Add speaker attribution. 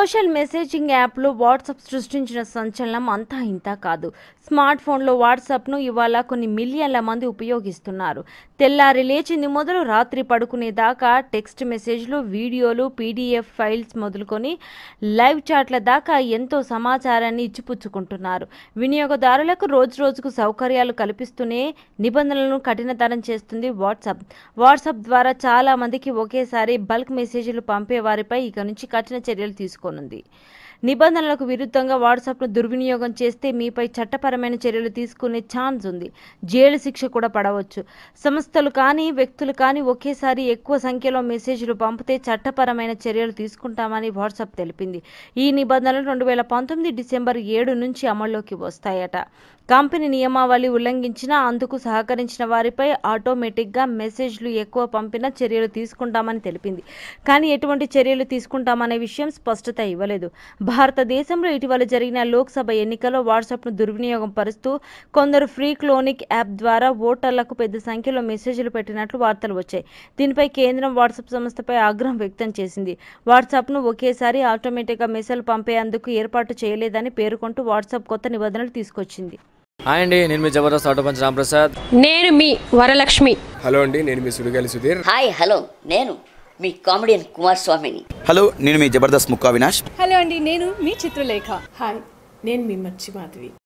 Speaker 1: social messaging యాప్లు WhatsApp సృష్టించిన సంచలనం అంతా ఇంతా కాదు స్మార్ట్ ఫోన్లో వాట్సాప్ను ఇవాళ కొన్ని మిలియన్ల మంది ఉపయోగిస్తున్నారు తెల్లారి లేచింది మొదలు రాత్రి పడుకునేదాకా టెక్స్ట్ మెసేజ్లు వీడియోలు పీడిఎఫ్ ఫైల్స్ మొదలుకొని లైవ్ చాట్ల దాకా ఎంతో సమాచారాన్ని ఇచ్చిపుచ్చుకుంటున్నారు వినియోగదారులకు రోజు రోజుకు సౌకర్యాలు కల్పిస్తూనే నిబంధనలను కఠినతరం చేస్తుంది వాట్సాప్ వాట్సాప్ ద్వారా చాలా మందికి ఒకేసారి బల్క్ మెసేజ్లు పంపే వారిపై ఇక నుంచి కఠిన చర్యలు తీసుకోనుంది నిబంధనలకు విరుద్ధంగా వాట్సాప్ను దుర్వినియోగం చేస్తే మీపై చట్టపరమైన చర్యలు తీసుకునే ఛాన్స్ ఉంది జైలు శిక్ష కూడా పడవచ్చు సంస్థలు కానీ వ్యక్తులు కానీ ఒకేసారి ఎక్కువ సంఖ్యలో మెసేజ్లు పంపితే చట్టపరమైన చర్యలు తీసుకుంటామని వాట్సాప్ తెలిపింది ఈ నిబంధనలు రెండు వేల పంతొమ్మిది డిసెంబర్ ఏడు నుంచి అమల్లోకి వస్తాయట కంపెనీ నియమావళి ఉల్లంఘించినా అందుకు సహకరించిన వారిపై ఆటోమేటిక్గా మెసేజ్లు ఎక్కువ పంపిన చర్యలు తీసుకుంటామని తెలిపింది కానీ ఎటువంటి చర్యలు తీసుకుంటామనే విషయం స్పష్టత ఇవ్వలేదు భారతదేశంలో ఇటీవల జరిగిన లోక్సభ ఎన్నికల్లో వాట్సాప్ను దుర్వినియోగం పరుస్తూ కొందరు ఫ్రీ క్లోనిక్ యాప్ ద్వారా ఓటర్లకు పెద్ద సంఖ్యలో మెసేజ్లు పెట్టినట్లు వార్తలు వచ్చాయి దీనిపై కేంద్రం వాట్సాప్ సంస్థపై ఆగ్రహం వ్యక్తం చేసింది వాట్సాప్ను ఒకేసారి ఆటోమేటిక్గా మెసేజ్లు పంపేందుకు ఏర్పాటు చేయలేదని పేర్కొంటూ వాట్సాప్ కొత్త నిబంధనలు తీసుకొచ్చింది
Speaker 2: హాయ్ అండి నేను మీ జబర్దస్త్ ఆటో పంచ్ రాంప్రసాద్
Speaker 3: నేను మీ వరలక్ష్మి
Speaker 4: హలో అండి నేను మీ సుడిగాలి సుధీర్
Speaker 5: హాయ్ హలో నేను మీ కామెడియన్ కుమార్ స్వామిని
Speaker 6: హలో నేను మీ జబర్దస్త్ ముక్కా వినాష్
Speaker 7: హలో అండి నేను మీ చిత్రలేఖ హాయ్ నేను మీ మర్చి మాధవి